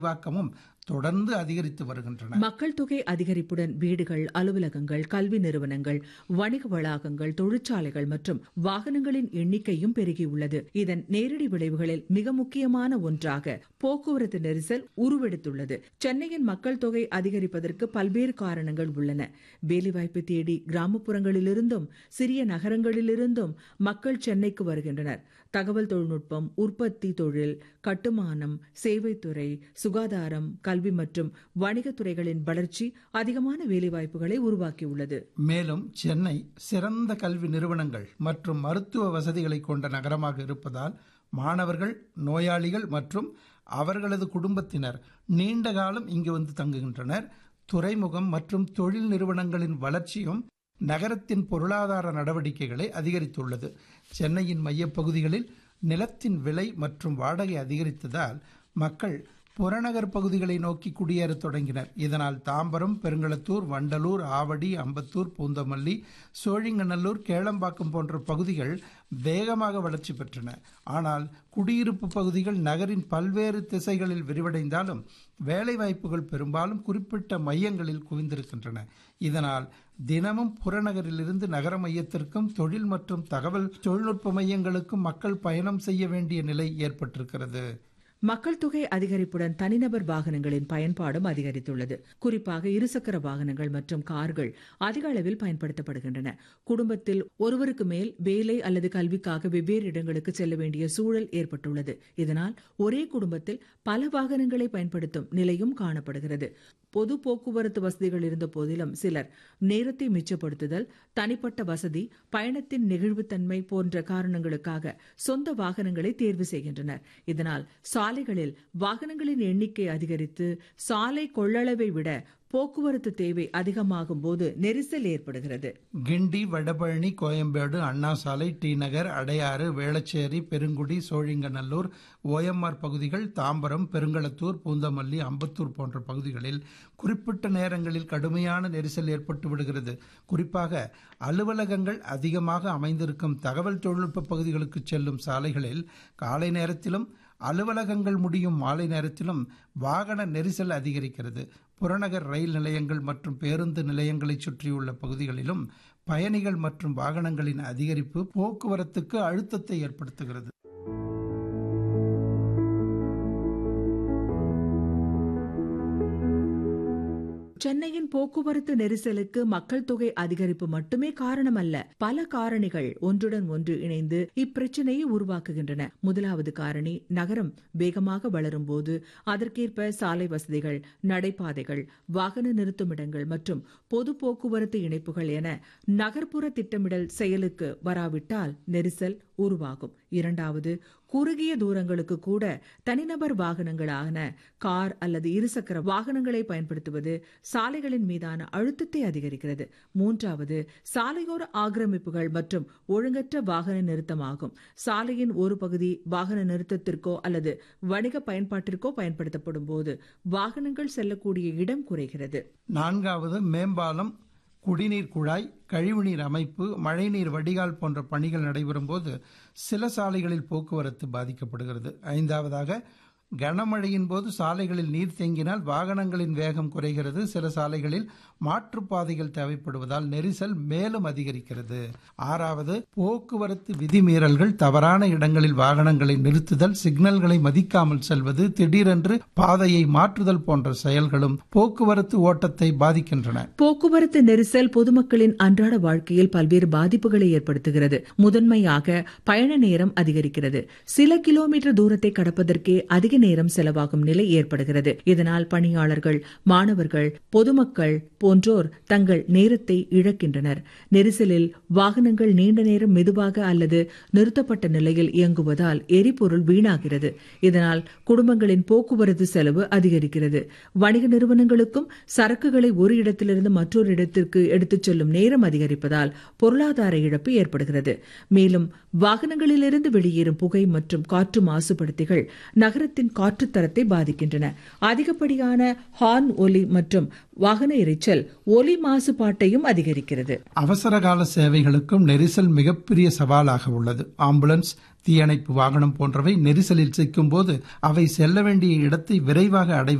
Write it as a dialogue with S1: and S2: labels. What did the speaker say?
S1: விரிவாக்கமும் தொடர்ந்து அதிகரித்து வருகின்றன
S2: மக்கள் தொகை அதிகரிப்புடன் வீடுகள் அலுவலகங்கள் கல்வி நிறுவனங்கள் வணிக வளாகங்கள் தொழிற்சாலைகள் மற்றும் வாகனங்களின் எண்ணிக்கையும் பெருகியுள்ளது இதன் நேரடி விளைவுகளில் மிக முக்கியமான ஒன்றாக போக்குவரத்து நெரிசல் உருவெடுத்துள்ளது சென்னையின் மக்கள் தொகை அதிகரிப்பதற்கு பல்வேறு காரணங்கள் உள்ளன வேலைவாய்ப்பு தேடி கிராமப்புறங்களிலிருந்தும் சிறிய நகரங்களிலிருந்தும் மக்கள் சென்னைக்கு வருகின்றனர் தகவல் தொழில்நுட்பம் உற்பத்தி தொழில் கட்டுமானம் சேவைத்துறை சுகாதாரம் கல்வி மற்றும் வணிகத் துறைகளின் வளர்ச்சி அதிகமான வேலைவாய்ப்புகளை உருவாக்கியுள்ளது
S1: மேலும் சென்னை சிறந்த கல்வி நிறுவனங்கள் மற்றும் மருத்துவ வசதிகளை கொண்ட நகரமாக இருப்பதால் மாணவர்கள் நோயாளிகள் மற்றும் அவர்களது குடும்பத்தினர் நீண்ட காலம் இங்கு வந்து தங்குகின்றனர் துறைமுகம் மற்றும் தொழில் நிறுவனங்களின் வளர்ச்சியும் நகரத்தின் பொருளாதார நடவடிக்கைகளை அதிகரித்துள்ளது சென்னையின் மையப்பகுதிகளில் நிலத்தின் விலை மற்றும் வாடகை அதிகரித்ததால் மக்கள் புறநகர் பகுதிகளை நோக்கி குடியேறத் தொடங்கினர் இதனால் தாம்பரம் பெருங்களத்தூர் வண்டலூர் ஆவடி அம்பத்தூர் பூந்தமல்லி சோழிங்கநல்லூர் கேளம்பாக்கம் போன்ற பகுதிகள் வேகமாக வளர்ச்சி பெற்றன ஆனால் குடியிருப்பு பகுதிகள் நகரின் பல்வேறு திசைகளில் விரிவடைந்தாலும் வேலைவாய்ப்புகள் பெரும்பாலும் குறிப்பிட்ட மையங்களில் குவிந்திருக்கின்றன இதனால் தினமும் புறநகரிலிருந்து நகர மையத்திற்கும் தொழில் மற்றும் தகவல் தொழில்நுட்ப மையங்களுக்கும் மக்கள் பயணம் செய்ய வேண்டிய நிலை ஏற்பட்டிருக்கிறது
S2: மக்கள் தொகை அதிகரிப்புடன் தனிநபர் வாகனங்களின் பயன்பாடும் அதிகரித்துள்ளது குறிப்பாக இருசக்கர வாகனங்கள் மற்றும் கார்கள் அதிக அளவில் பயன்படுத்தப்படுகின்றன குடும்பத்தில் ஒருவருக்கு மேல் வேலை அல்லது கல்விக்காக வெவ்வேறு இடங்களுக்கு செல்ல வேண்டிய சூழல் ஏற்பட்டுள்ளது இதனால் ஒரே குடும்பத்தில் பல வாகனங்களை பயன்படுத்தும் நிலையும் காணப்படுகிறது பொது போக்குவரத்து வசதிகள் இருந்த போதிலும் சிலர் நேரத்தை மிச்சப்படுத்துதல் தனிப்பட்ட வசதி பயணத்தின் நெகிழ்வுத்தன்மை போன்ற காரணங்களுக்காக சொந்த வாகனங்களை தேர்வு செய்கின்றனர் இதனால் சாலைகளில் வாகனங்களின் எண்ணிக்கை அதிகரித்து சாலை கொள்ளளவை விட போக்குவரத்து தேவை அதிகமாகும் போது நெரிசல் ஏற்படுகிறது
S1: கிண்டி வடபழனி கோயம்பேடு அண்ணா சாலை டி நகர் அடையாறு வேளச்சேரி பெருங்குடி சோழிங்கநல்லூர் ஓஎம்ஆர் பகுதிகள் தாம்பரம் பெருங்களத்தூர் பூந்தமல்லி அம்பத்தூர் போன்ற பகுதிகளில் குறிப்பிட்ட நேரங்களில் கடுமையான நெரிசல் ஏற்பட்டு விடுகிறது குறிப்பாக அலுவலகங்கள் அதிகமாக அமைந்திருக்கும் தகவல் தொழில்நுட்ப பகுதிகளுக்கு செல்லும் சாலைகளில் காலை நேரத்திலும் அலுவலகங்கள் முடியும் மாலை நேரத்திலும் வாகன நெரிசல் அதிகரிக்கிறது புறநகர் ரயில் நிலையங்கள் மற்றும் பேருந்து நிலையங்களை சுற்றியுள்ள பகுதிகளிலும் பயணிகள் மற்றும் வாகனங்களின் அதிகரிப்பு போக்குவரத்துக்கு அழுத்தத்தை ஏற்படுத்துகிறது
S2: சென்னையின் போக்குவரத்து நெரிசலுக்கு மக்கள் தொகை அதிகரிப்பு மட்டுமே காரணமல்ல பல காரணிகள் ஒன்றுடன் ஒன்று இணைந்து இப்பிரச்சனையை உருவாக்குகின்றன முதலாவது காரணி நகரம் வேகமாக வளரும் போது அதற்கேற்ப சாலை வசதிகள் நடைபாதைகள் வாகன நிறுத்துமிடங்கள் மற்றும் பொது போக்குவரத்து இணைப்புகள் என நகர்ப்புற திட்டமிடல் செயலுக்கு வராவிட்டால் நெரிசல் உருவாகும் இரண்டாவது குறுகிய தூரங்களுக்கு கூட தனிநபர் வாகனங்களான கார் அல்லது இருசக்கர வாகனங்களை பயன்படுத்துவது சாலைகளின் மீதான அழுத்தத்தை அதிகரிக்கிறது மூன்றாவது சாலையோர ஆக்கிரமிப்புகள் மற்றும் ஒழுங்கற்ற வாகன நிறுத்தமாகும் சாலையின் ஒரு பகுதி வாகன நிறுத்தத்திற்கோ அல்லது வணிக பயன்பாட்டிற்கோ பயன்படுத்தப்படும் போது வாகனங்கள் செல்லக்கூடிய இடம் குறைகிறது
S1: நான்காவது மேம்பாலம் குடிநீர் குழாய் கழிவுநீர் அமைப்பு மழைநீர் வடிகால் போன்ற பணிகள் நடைபெறும் போது சில சாலைகளில் போக்குவரத்து பாதிக்கப்படுகிறது ஐந்தாவதாக கனமழையின் போது சாலைகளில் நீர் தேங்கினால் வாகனங்களின் வேகம் குறைகிறது சில சாலைகளில் மாற்றுப்பாதைகள் தேவைப்படுவதால் நெரிசல் மேலும் அதிகரிக்கிறது ஆறாவது போக்குவரத்து விதிமீறல்கள் தவறான இடங்களில் வாகனங்களை நிறுத்துதல் சிக்னல்களை மதிக்காமல் செல்வது திடீரென்று பாதையை மாற்றுதல் போன்ற செயல்களும் போக்குவரத்து ஓட்டத்தை பாதிக்கின்றன
S2: போக்குவரத்து நெரிசல் பொதுமக்களின் அன்றாட வாழ்க்கையில் பல்வேறு பாதிப்புகளை ஏற்படுத்துகிறது முதன்மையாக பயண நேரம் அதிகரிக்கிறது சில கிலோமீட்டர் தூரத்தை கடப்பதற்கே அதிக நேரம் செலவாகும் நிலை ஏற்படுகிறது இதனால் பணியாளர்கள் மாணவர்கள் பொதுமக்கள் போன்றோர் தங்கள் நேரத்தை இழக்கின்றனர் நெரிசலில் வாகனங்கள் நீண்ட நேரம் மெதுவாக அல்லது நிறுத்தப்பட்ட நிலையில் இயங்குவதால் எரிபொருள் வீணாகிறது இதனால் குடும்பங்களின் போக்குவரத்து செலவு அதிகரிக்கிறது வணிக நிறுவனங்களுக்கும் சரக்குகளை ஒரு இடத்திலிருந்து மற்றொரு இடத்திற்கு எடுத்துச் செல்லும் நேரம் அதிகரிப்பதால் பொருளாதார இழப்பு ஏற்படுகிறது மேலும் வாகனங்களிலிருந்து வெளியேறும் புகை மற்றும் காற்று மாசுபடுத்திகள் நகரத்தின் நகரின் காற்றுத்தரத்தை பாதிக்கின்றன அதிகப்படியான ஹார்ன் ஒலி மற்றும் வாகன இரைச்சல் ஒலி மாசுபாட்டையும் அதிகரிக்கிறது
S1: அவசரகால சேவைகளுக்கும் நெரிசல் மிகப்பெரிய சவாலாக உள்ளது ஆம்புலன்ஸ் தீயணைப்பு வாகனம் போன்றவை நெரிசலில் சிக்கும் போது அவை செல்ல வேண்டிய இடத்தை விரைவாக அடைவது